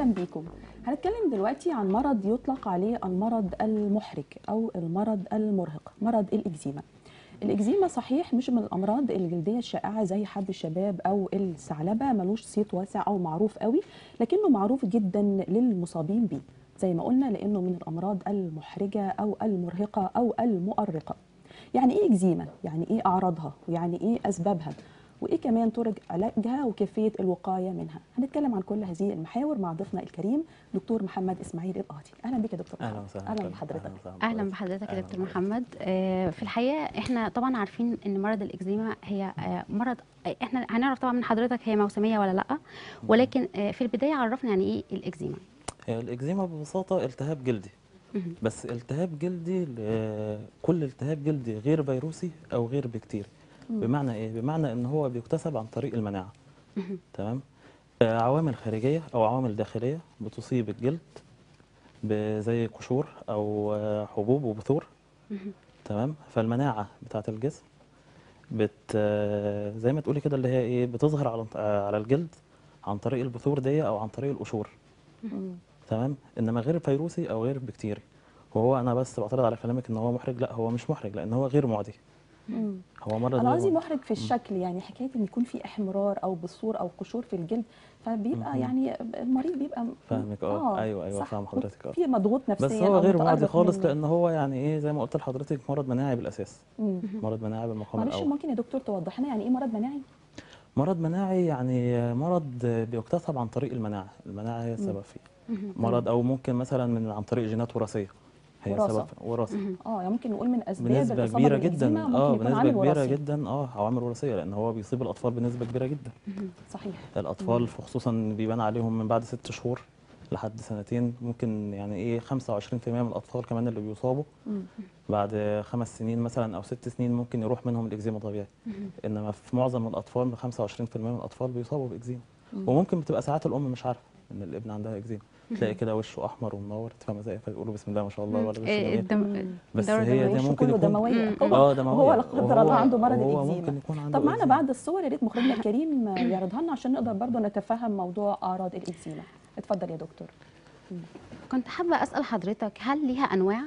اهلا بيكم هنتكلم دلوقتي عن مرض يطلق عليه المرض المحرج او المرض المرهق مرض الاكزيما الاكزيما صحيح مش من الامراض الجلديه الشائعه زي حب الشباب او الثعلبه ملوش صيت واسع او معروف قوي لكنه معروف جدا للمصابين بيه زي ما قلنا لانه من الامراض المحرجه او المرهقه او المؤرقه يعني ايه اكزيما يعني ايه اعراضها ويعني ايه اسبابها وايه كمان طرق علاجها وكيفيه الوقايه منها هنتكلم عن كل هذه المحاور مع ضيفنا الكريم دكتور محمد اسماعيل القاضي اهلا بك يا دكتور اهلا محمد. وسهلا اهلا بك. بحضرتك وسهلا اهلا بحضرتك يا أهلاً دكتور بحضرتك. محمد آه، في الحقيقه احنا طبعا عارفين ان مرض الاكزيما هي آه، مرض احنا هنعرف طبعا من حضرتك هي موسميه ولا لا ولكن آه، في البدايه عرفنا يعني ايه الاكزيما هي الاكزيما ببساطه التهاب جلدي مهم. بس التهاب جلدي ل- كل التهاب جلدي غير فيروسي او غير بكتيري بمعنى ايه بمعنى ان هو بيكتسب عن طريق المناعه تمام آه، عوامل خارجيه او عوامل داخليه بتصيب الجلد ب- زي قشور او آه، حبوب وبثور تمام فالمناعه بتاعه الجسم بت آه، زي ما تقولي كده اللي هي ايه بتظهر على آه، على الجلد عن طريق البثور دي او عن طريق القشور مم. تمام انما غير فيروسي او غير بكتيري وهو انا بس بعترض على كلامك ان هو محرج لا هو مش محرج لان هو غير معدي مم. هو مرض انا غير قصدي معدي. محرج في الشكل يعني حكايه ان يكون في احمرار او بثور او قشور في الجلد فبيبقى مهم. يعني المريض بيبقى فاهمك اه ايوه ايوه صح. فاهم حضرتك اه في مضغوط نفسيا بس هو أو غير معدي متأرق خالص منه. لان هو يعني ايه زي ما قلت لحضرتك مرض مناعي بالاساس مم. مرض مناعي بالمقام معلش الاول ممكن يا دكتور توضح لنا يعني ايه مرض مناعي؟ مرض مناعي يعني مرض بيكتسب عن طريق المناعه المناعه هي السبب فيه مرض او ممكن مثلا من عن طريق جينات وراثيه هي وراثة. سبب وراثه اه يعني ممكن نقول من اسباب بنسبه الإصابة كبيره بالإكزيما جدا ممكن اه يكون بنسبه عامل كبيره وراثي. جدا اه عوامل وراثيه لان هو بيصيب الاطفال بنسبه كبيره جدا صحيح الاطفال خصوصا بيبان عليهم من بعد ست شهور لحد سنتين ممكن يعني ايه 25% من الاطفال كمان اللي بيصابوا مم. بعد خمس سنين مثلا او ست سنين ممكن يروح منهم الاكزيما طبيعي انما في معظم الاطفال 25% من الاطفال بيصابوا باكزيما وممكن بتبقى ساعات الام مش عارفه ان الابن عندها اكزيما تلاقي كده وشه احمر ومنور تفهم ازاي فيقولوا بسم الله ما شاء الله ولا وشه آه، جميل الدم بس الدورة هي الدموية. دي وشه ممكن كله يكون دمويه مم. هو اه دمويه هو لا قدر الله عنده مرض وهو الاكزيما ممكن يكون عنده طب معنا إكزيما. بعد الصور يا ريت مخرجنا الكريم يعرضها لنا عشان نقدر برضه نتفهم موضوع اعراض الاكزيما اتفضل يا دكتور كنت حابه اسال حضرتك هل ليها انواع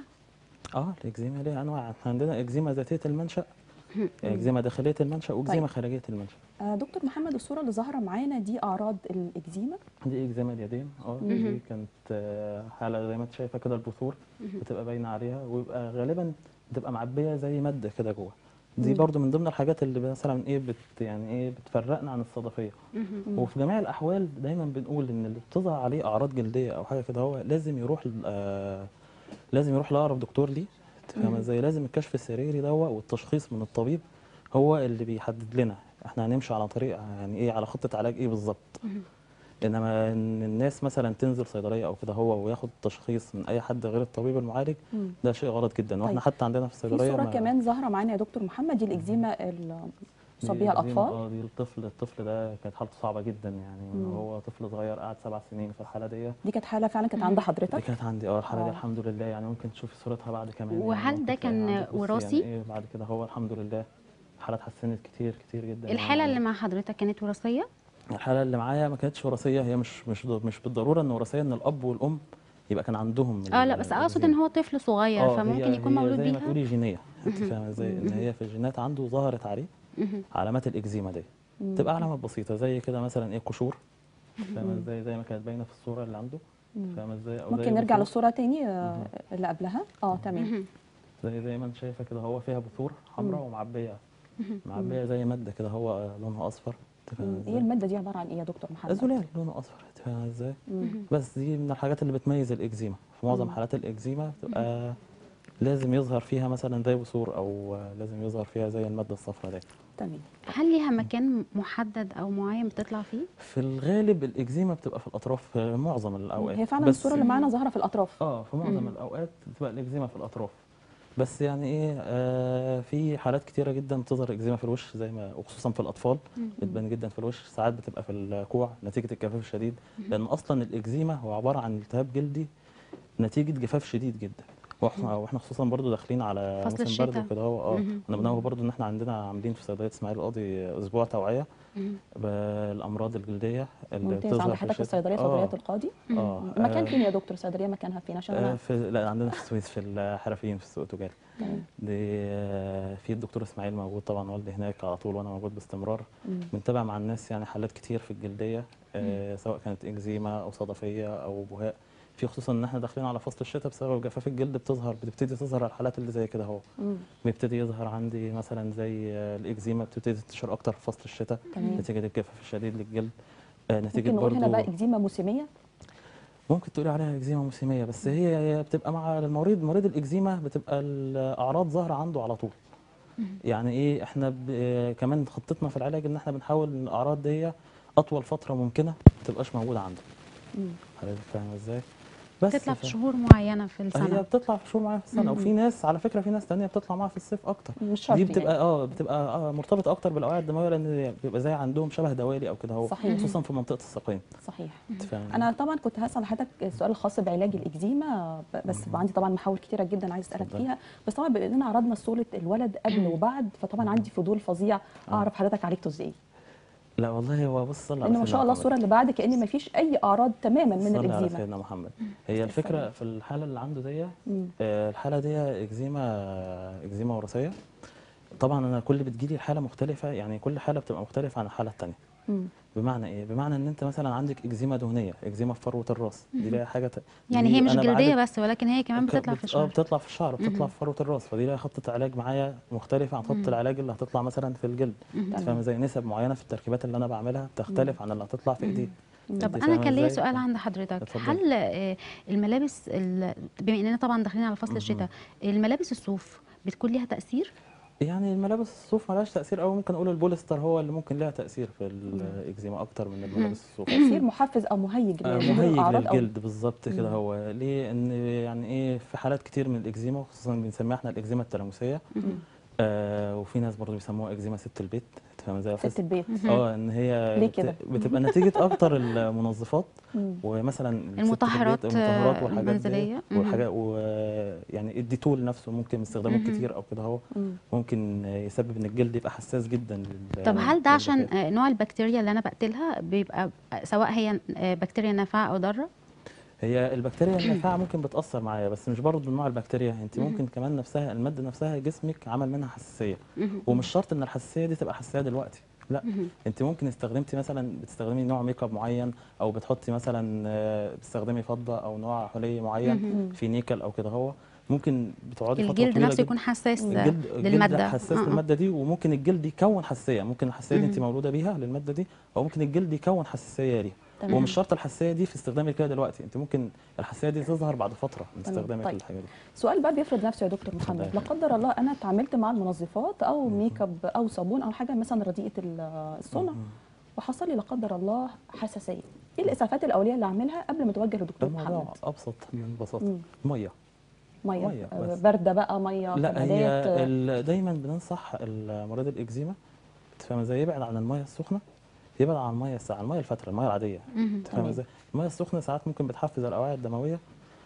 اه الاكزيما ليها انواع احنا عندنا اكزيما ذاتيه المنشا اكزيما داخليه المنشا واكزيما طيب. خارجيه المنشا آه دكتور محمد الصوره اللي ظاهره معانا دي اعراض الاكزيما دي اكزيما اليدين اه دي كانت آه، حاله زي ما انت شايفه كده البثور بتبقى باينه عليها ويبقى غالبا بتبقى معبيه زي ماده كده جوه دي مم. برضو من ضمن الحاجات اللي مثلا ايه بت يعني ايه بتفرقنا عن الصدفيه وفي جميع الاحوال دايما بنقول ان اللي بتظهر عليه اعراض جلديه او حاجه كده هو لازم يروح ل- آه لازم يروح لاقرب دكتور ليه تفهم ازاي لازم الكشف السريري ده والتشخيص من الطبيب هو اللي بيحدد لنا احنا هنمشي على طريق يعني ايه على خطه علاج ايه بالظبط انما ان الناس مثلا تنزل صيدليه او كده هو وياخد تشخيص من اي حد غير الطبيب المعالج مم. ده شيء غلط جدا واحنا طيب. حتى عندنا في في الصيدليه صوره ما- كمان ظاهره معانا يا دكتور محمد دي الاكزيما اللي دي صاب بيها إكزيما، الاطفال اه دي الطفل الطفل ده كانت حالته صعبه جدا يعني مم. هو طفل صغير قعد سبع سنين في الحاله دي دي كانت حاله فعلا كانت عند دي حضرتك كانت عندي اه الحاله آه. دي الحمد لله يعني ممكن تشوفي صورتها بعد كمان يعني وهل ممكن ده تلاقيها كان عندك. بصي وراثي؟ يعني ايه بعد كده هو الحمد لله الحاله اتحسنت كتير كتير جدا الحاله يعني اللي مع حضرتك كانت وراثيه الحاله اللي معايا ما كانتش وراثيه هي مش مش مش بالضروره ان وراثيه ان الاب والام يبقى كان عندهم اه ال- لا بس اقصد ان الجين. هو طفل صغير آه، فممكن هي يكون هي مولود زي ما بيها تقولي جينيه انت فاهمه ازاي ان هي في الجينات عنده ظهرت عليه مهم. علامات الاكزيما دي تبقى علامات بسيطه زي كده مثلا ايه قشور فاهمه ازاي زي ما كانت باينه في الصوره اللي عنده فاهمه ازاي أو زي ممكن نرجع بثور. للصوره تاني آه، اللي قبلها اه تمام مهم. زي زي ما انت شايفه كده هو فيها بثور حمراء ومعبيه معبيه زي ماده كده هو لونها اصفر انت فاهمه مم. ايه ازاي الماده دي عباره عن ايه يا دكتور محمد الزلال لونه اصفر انت فاهمه ازاي مم. بس دي من الحاجات اللي بتميز الاكزيما في معظم حالات الاكزيما بتبقى لازم يظهر فيها مثلا زي بثور او لازم يظهر فيها زي الماده الصفراء دي تمام هل ليها مكان محدد او معين بتطلع فيه في الغالب الاكزيما بتبقى في الاطراف في معظم الاوقات هي فعلا بس الصوره اللي معانا ظاهره في الاطراف اه في معظم الاوقات بتبقى الاكزيما في الاطراف بس يعني ايه آه في حالات كتيره جدا بتظهر اكزيما في الوش زي ما وخصوصا في الاطفال بتبان جدا في الوش ساعات بتبقى في الكوع نتيجه الجفاف الشديد لان اصلا الاكزيما هو عباره عن التهاب جلدي نتيجه جفاف شديد جدا واحنا واحنا خصوصا برضو داخلين على فصل موسم برد الشتاء. وكده هو اه مهم. انا بنوه برضو ان احنا عندنا عاملين في صيدليه اسماعيل القاضي اسبوع توعيه مهم. بالامراض الجلديه اللي ممتاز بتظهر عند في حضرتك الشتاء. الصيدليه آه، صيدليه القاضي اه المكان آه، فين يا دكتور صيدليه مكانها فين عشان آه، انا في لا عندنا في السويس في الحرفيين في السوق التجاري تمام. دي آه، في الدكتور اسماعيل موجود طبعا والدي هناك على طول وانا موجود باستمرار مم. بنتابع مع الناس يعني حالات كتير في الجلديه آه، سواء كانت اكزيما او صدفيه او بهاء في خصوصا ان احنا داخلين على فصل الشتاء بسبب جفاف الجلد بتظهر بتبتدي تظهر الحالات اللي زي كده اهو مم. بيبتدي يظهر عندي مثلا زي آه، الاكزيما بتبتدي تنتشر اكتر في فصل الشتاء تمام. نتيجه الجفاف الشديد للجلد آه، نتيجه ممكن نقول برضو هنا بقى اكزيما موسميه ممكن تقولي عليها اكزيما موسميه بس هي هي بتبقى مع المريض مريض الاكزيما بتبقى الاعراض ظاهره عنده على طول يعني ايه احنا ب... آه، كمان خطتنا في العلاج ان احنا بنحاول ان الاعراض دي اطول فتره ممكنه ما تبقاش موجوده عنده مم. حضرتك فاهمه ازاي بس بتطلع في ف- شهور معينه في هي السنه بتطلع في شهور معاها في السنه مم. وفي ناس على فكره في ناس تانية بتطلع معاها في الصيف اكتر مش شرط دي بتبقى يعني. اه بتبقى اه مرتبطه اكتر بالاوعيه الدمويه لان بيبقى زي عندهم شبه دوالي او كده هو صحيح. خصوصا في منطقه الساقين صحيح أنت فاهم؟ انا طبعا كنت هسال حضرتك السؤال الخاص بعلاج الاكزيما ب- بس عندي طبعا محاور كتيره جدا عايز اسالك اتفضل. فيها بس طبعا بما اننا عرضنا صوره الولد قبل وبعد فطبعا عندي فضول فظيع اعرف حضرتك عالجته ازاي لا والله هو بص صلى على لان ما سيدنا شاء الله محمد. الصوره اللي بعد كان ما فيش اي اعراض تماما من صلي على الاكزيما سيدنا محمد هي الفكره في الحاله اللي عنده دي مم. آه، الحاله دي اكزيما اكزيما وراثيه طبعا انا كل بتجيلي الحاله مختلفه يعني كل حاله بتبقى مختلفه عن الحاله الثانيه مم. بمعنى ايه بمعنى ان انت مثلا عندك اكزيما دهنيه اكزيما في فروه الراس دي ليها حاجه ت... يعني دي هي مش أنا جلديه بعالج- بس ولكن هي كمان ك- بتطلع بت- في اه الشهر بتطلع في الشعر بتطلع في فروه الراس فدي لها خطه علاج معايا مختلفه عن خطه العلاج اللي هتطلع مثلا في الجلد انت فاهم زي نسب معينه في التركيبات اللي انا بعملها بتختلف عن اللي هتطلع في ايديه طب أنت انا فاهمة كان ليا إزاي؟ سؤال عند حضرتك اتفضلي. هل آه، الملابس ال- بما اننا طبعا داخلين على فصل الشتاء الملابس الصوف بتكون ليها تاثير يعني الملابس الصوف ملهاش تأثير أوي ممكن أقول البوليستر هو اللي ممكن لها تأثير في الإكزيما أكتر من الملابس الصوف تاثير محفز او مهيج آه، لظهور مهيج الأعراض أو- للجلد بالظبط كده هو ليه ان يعني ايه في حالات كتير من الاكزيما وخصوصا بنسميها احنا الاكزيما التلامسيه آه وفي ناس برضه بيسموها اكزيما ست البيت أنت فاهم ازاي يا ست فايز؟ البيت اه ان هي ليه بت- كده؟ بتبقى نتيجه اكتر المنظفات مم. ومثلا ست المطهرات، البيت المطهرات آه، والحاجات دي المنزلية. مهم. والحاجات ويعني الديتول نفسه ممكن استخدامه كتير او كده هو مم. ممكن يسبب ان الجلد يبقى حساس جدا لل طب هل ده عشان للبكتيريا. آه، نوع البكتيريا اللي انا بقتلها بيبقى آه، سواء هي آه، بكتيريا نافعه او ضاره هي البكتيريا النافعه ممكن بتاثر معايا بس مش برضه نوع البكتيريا انت ممكن كمان نفسها الماده نفسها جسمك عمل منها حساسيه ومش شرط ان الحساسيه دي تبقى حساسيه دلوقتي لا انت ممكن استخدمتي مثلا بتستخدمي نوع ميك اب معين او بتحطي مثلا آه، بتستخدمي فضه او نوع حلي معين في نيكل او كده هو ممكن بتقعدي فتره الجلد طويله نفسه جدا يكون حساس آه، الجلد الجلد للماده حساس آه، آه. للماده دي وممكن الجلد يكون حساسيه ممكن الحساسيه دي انت مولوده بيها للماده دي او ممكن الجلد يكون حساسيه ليها تمام. ومش شرط الحساسيه دي في استخدامك كده دلوقتي انت ممكن الحساسيه دي تظهر بعد فتره من تمام. استخدامك طيب. للحاجه دي سؤال بقى بيفرض نفسه يا دكتور محمد اتفضلي. لا قدر الله انا اتعاملت مع المنظفات او ميك اب او صابون او حاجه مثلا رديئه ال- الصنع وحصل لي لا قدر الله حساسيه ايه الاسعافات الاوليه اللي اعملها قبل ما اتوجه لدكتور محمد الموضوع ابسط من ببساطه مم. ميه ميه, مية آه، بس. بارده بقى ميه لا هي كمادات آه، ال- دايما بننصح المريض الاكزيما انت فاهم ازاي يبعد عن الميه السخنه يبعد عن الميه الساقعه الميه الفتره الميه العاديه انت فاهم تمام. ازاي الميه السخنه ساعات ممكن بتحفز الاوعيه الدمويه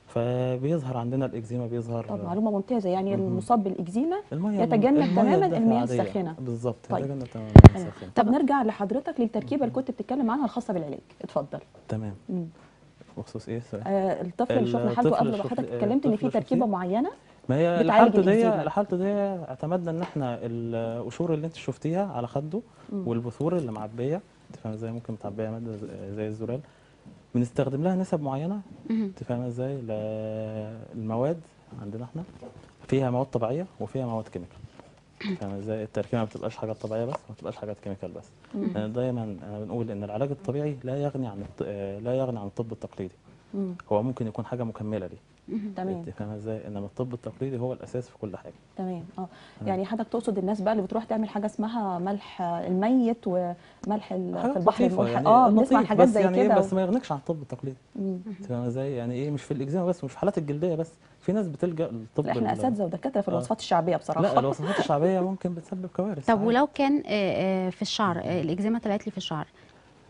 فبيظهر عندنا الاكزيما بيظهر طب معلومه ممتازه يعني المصاب بالاكزيما الميه يتجنب المية تماما الدافئة المياه عادية. الساخنه بالظبط طيب. يتجنب تماما المياه تمام. الساخنه طب نرجع لحضرتك للتركيبه اللي كنت بتتكلم عنها الخاصه بالعلاج اتفضل تمام مم. بخصوص ايه السؤال آه الطفل اللي شفنا الطفل حالته قبل اللي ما شفت- حضرتك آه، اتكلمت ان الطفل في اللي تركيبه شفتيه؟ معينه ما هي بتعالج الحالة دي الإكزيما. الحالة دي اعتمدنا ان احنا القشور اللي انت شفتيها على خده والبثور اللي معبيه انت فاهم ازاي ممكن متعبيه ماده زي- زي الزلال بنستخدم لها نسب معينه مهم. انت فاهم ازاي ل- المواد عندنا احنا فيها مواد طبيعيه وفيها مواد كيميكال انت فاهم ازاي التركيبه ما بتبقاش حاجات طبيعيه بس ما بتبقاش حاجات كيميكال بس يعني دايما انا بنقول ان العلاج الطبيعي لا يغني عن الط- آه، لا يغني عن الطب التقليدي مم. هو ممكن يكون حاجه مكمله ليه تمام انت فاهم ازاي انما الطب التقليدي هو الاساس في كل حاجه تمام اه يعني حضرتك تقصد الناس بقى اللي بتروح تعمل حاجه اسمها ملح الميت وملح ال- حاجات في البحر لطيفة الملح يعني اه بنسمع عن لطيف، حاجات بس زي يعني إيه كده بس ما يغنيكش عن الطب التقليدي مم. انت فاهم ازاي يعني ايه مش في الاكزيما بس مش في حالات الجلديه بس في ناس بتلجا للطب لا، احنا ال- اساتذه ودكاتره في آه. الوصفات الشعبيه بصراحه لا الوصفات الشعبيه ممكن بتسبب كوارث طب عادي. ولو كان آه، آه، في الشعر آه، الاكزيما طلعت لي في الشعر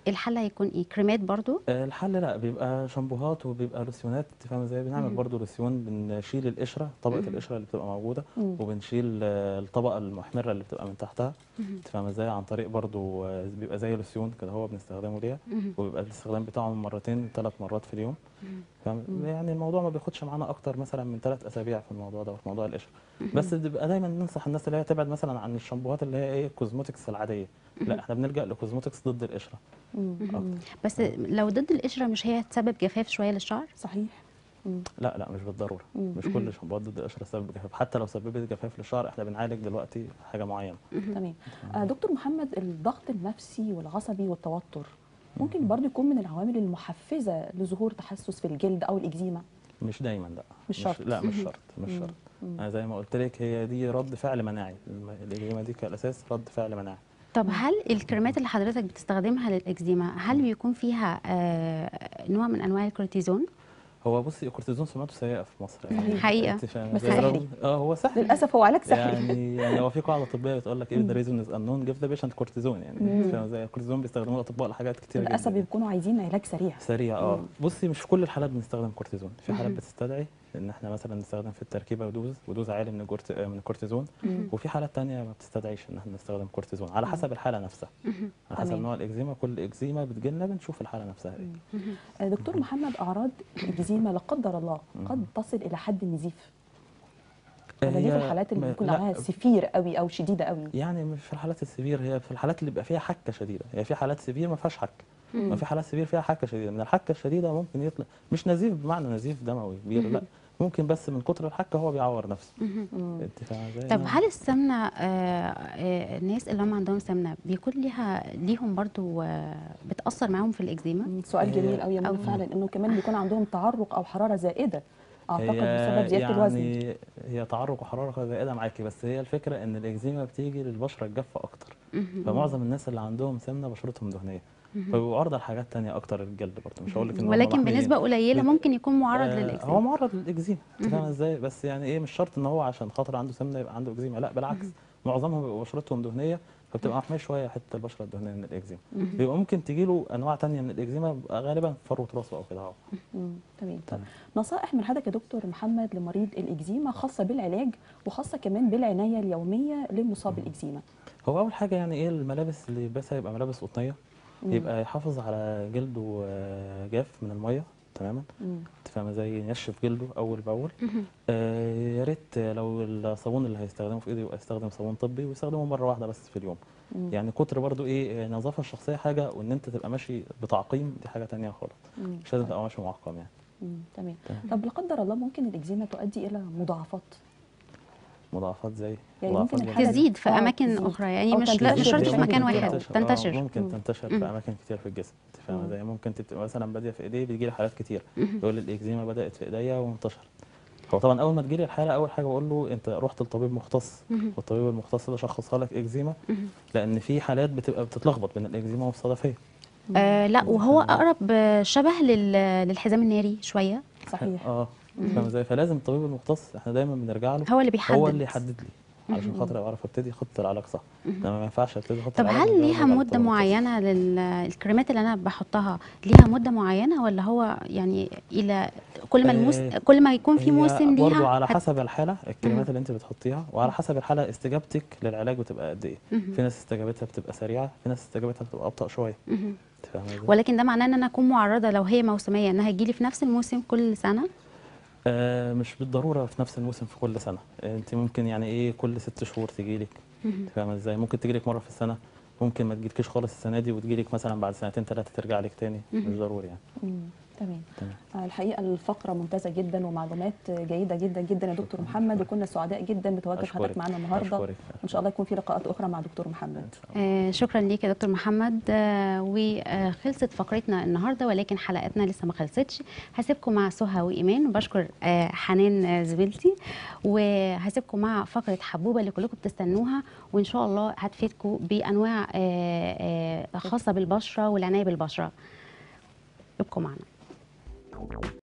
الحل هيكون ايه كريمات برضو آه، الحل لا بيبقى شامبوهات وبيبقى لوسيونات انت فاهمه ازاي بنعمل مم. برضو لوسيون بنشيل القشره طبقه مم. القشره اللي بتبقى موجوده مم. وبنشيل آه، الطبقه المحمره اللي بتبقى من تحتها مهم. انت فاهمه ازاي عن طريق برضو آه، بيبقى زي لوسيون كده هو بنستخدمه ليها مهم. وبيبقى الاستخدام بتاعه من مرتين ثلاث مرات في اليوم مهم. فاهم مم. يعني الموضوع ما بياخدش معانا اكتر مثلا من ثلاث اسابيع في الموضوع ده في موضوع القشره بس بيبقى دايما ننصح الناس اللي هي تبعد مثلا عن الشامبوهات اللي هي ايه الكوزموتكس العاديه لا احنا بنلجا لكوزموتكس ضد القشره مم. مم. بس لو ضد القشره مش هي تسبب جفاف شويه للشعر صحيح مم. لا لا مش بالضروره مم. مش كل شامبوهات ضد القشره تسبب جفاف حتى لو سببت جفاف للشعر احنا بنعالج دلوقتي حاجه معينه تمام آه دكتور محمد الضغط النفسي والعصبي والتوتر ممكن برضو يكون من العوامل المحفزه لظهور تحسس في الجلد او الاكزيما مش دايما لا مش شرط. لا مش شرط مش مم. شرط مم. انا زي ما قلت لك هي دي رد فعل مناعي الم- الاكزيما دي كالاساس رد فعل مناعي طب هل الكريمات اللي حضرتك بتستخدمها للاكزيما هل بيكون فيها آه نوع من انواع الكورتيزون هو بصي الكورتيزون سمعته سيئه في مصر يعني حقيقة. أنت فاهمة بس إزاي؟ سحري. اه هو سحري للاسف هو علاج سحري يعني يعني هو في قاعده طبيه بتقول لك ايه ذا ريزون از انون جيف ذا بيشنت كورتيزون يعني مم. فاهم ازاي الكورتيزون بيستخدموه الاطباء لحاجات كتير جدا للاسف بيكونوا عايزين علاج سريع سريع اه مم. بصي مش في كل الحالات بنستخدم كورتيزون في حالات مهم. بتستدعي ان احنا مثلا نستخدم في التركيبه ودوز ودوز عالي من الجورت... آه، من الكورتيزون مم. وفي حالات تانية ما بتستدعيش ان احنا نستخدم كورتيزون على حسب الحاله نفسها على حسب تمام. نوع الاكزيما كل اكزيما بتجيلنا بنشوف الحاله نفسها ايه آه دكتور محمد اعراض الاكزيما لا قدر الله قد تصل الى حد النزيف ولا دي في هي الحالات اللي م- بيكون لا، عليها سفير قوي او شديده قوي يعني مش في الحالات السيفير هي في الحالات اللي بيبقى فيها حكه شديده هي في حالات سيفير ما فيهاش حكه مم. ما في حالات سيفير فيها حكه شديده من الحكه الشديده ممكن يطلع مش نزيف بمعنى نزيف دموي كبير لا ممكن بس من كتر الحكه هو بيعور نفسه مم. انت فاهمه ازاي طب هل السمنه آه آه الناس اللي هم عندهم سمنه بيكون ليها ليهم برضو آه بتاثر معاهم في الاكزيما مم. سؤال جميل قوي يا منى أو- فعلا انه كمان بيكون عندهم تعرق او حراره زائده اعتقد هي بسبب زياده الوزن يعني هي تعرق وحراره زائده معاكي بس هي الفكره ان الاكزيما بتيجي للبشره الجافه اكتر مهم. فمعظم الناس اللي عندهم سمنه بشرتهم دهنيه فبيبقوا عرضه لحاجات تانية اكتر الجلد برضه مش هقول لك ان هم ولكن محميين. بنسبه قليله بي- ممكن يكون معرض آه، للاكزيما هو معرض للاكزيما انت فاهمه ازاي بس يعني ايه مش شرط ان هو عشان خاطر عنده سمنه يبقى عنده اكزيما لا بالعكس معظمهم بيبقوا بشرتهم دهنيه فبتبقى محميه شويه حته البشره الدهنيه من الاكزيما بيبقى ممكن تجي له انواع تانية من الاكزيما بيبقى غالبا فروه راسه او كده اهو مم. تمام طب تمام. نصائح من حضرتك يا دكتور محمد لمريض الاكزيما خاصه بالعلاج وخاصه كمان بالعنايه اليوميه للمصاب بالاكزيما هو اول حاجه يعني ايه الملابس اللي يلبسها يبقى ملابس قطنيه مم. يبقى يحافظ على جلده آه، جاف من الميه تماما مم. انت فاهمه زي ينشف جلده اول باول آه يا ريت لو الصابون اللي هيستخدمه في ايده يبقى يستخدم صابون طبي ويستخدمه مره واحده بس في اليوم مم. يعني كتر برضو ايه النظافه الشخصيه حاجه وان انت تبقى ماشي بتعقيم دي حاجه تانية خالص مم. مش لازم تبقى ماشي معقم يعني مم. تمام تمام. طب لا قدر الله ممكن الاكزيما تؤدي الى مضاعفات مضاعفات زي يعني مضاعفات ممكن جدا. الحالة- تزيد في آه، اماكن تزيد. اخرى يعني أو مش لا مش تنتشر شرط في يعني مكان ممكن واحد تنتشر- آه، تنتشر ممكن مم. تنتشر مم. في اماكن كتير في الجسم انت فاهمه مم. زي ممكن تبقى مثلا باديه في ايديه بيجي لي حالات كتير يقول لي الاكزيما بدات في ايديا وانتشر هو طبعا اول ما تجيلي الحاله اول حاجه بقول له انت رحت لطبيب مختص مهم. والطبيب المختص ده شخصها لك اكزيما مهم. لان في حالات بتبقى بتتلخبط بين الاكزيما والصدفيه آه لا وهو اقرب آه، شبه لل- للحزام الناري شويه صحيح اه فاهم ازاي فلازم الطبيب المختص احنا دايما بنرجع له هو اللي بيحدد هو اللي يحدد لي علشان خاطر اعرف ابتدي اخط العلاج صح انما ما ينفعش ابتدي اخط طب العلاج هل من غير ليها ما أرجع مده للطبيب المختص. معينه للكريمات اللي انا بحطها ليها مده معينه ولا هو يعني الى كل ما الموس آه، كل ما يكون في هي موسم برضو ليها على هت- حسب الحاله الكلمات اللي انت بتحطيها وعلى حسب الحاله استجابتك للعلاج بتبقى قد ايه مهم. في ناس استجابتها بتبقى سريعه في ناس استجابتها بتبقى ابطا شويه مهم. انت فاهمه ازاي ولكن ده معناه ان انا اكون معرضه لو هي موسميه انها تجيلي في نفس الموسم كل سنه آه مش بالضروره في نفس الموسم في كل سنه آه انت ممكن يعني ايه كل ست شهور تجيلك انت فاهمه ازاي ممكن تجيلك مره في السنه ممكن ما تجيلكيش خالص السنه دي وتجيلك مثلا بعد سنتين ثلاثه ترجع لك تاني مش ضروري يعني مم. تمام تمام آه، الحقيقه الفقره ممتازه جدا ومعلومات جيده جدا جدا يا دكتور محمد وكنا سعداء جدا بتواجد أشكرك. حضرتك معنا النهارده أشكرك. وان شاء الله يكون في لقاءات اخرى مع دكتور محمد إن شاء الله. آه، شكرا ليك يا دكتور محمد آه، وخلصت فقرتنا النهارده ولكن حلقتنا لسه ما خلصتش هسيبكم مع سهى وايمان وبشكر آه، حنان آه، زميلتي وهسيبكم مع فقره حبوبه اللي كلكم بتستنوها وان شاء الله هتفيدكم بانواع آه، آه، خاصه بالبشره والعنايه بالبشره ابقوا معنا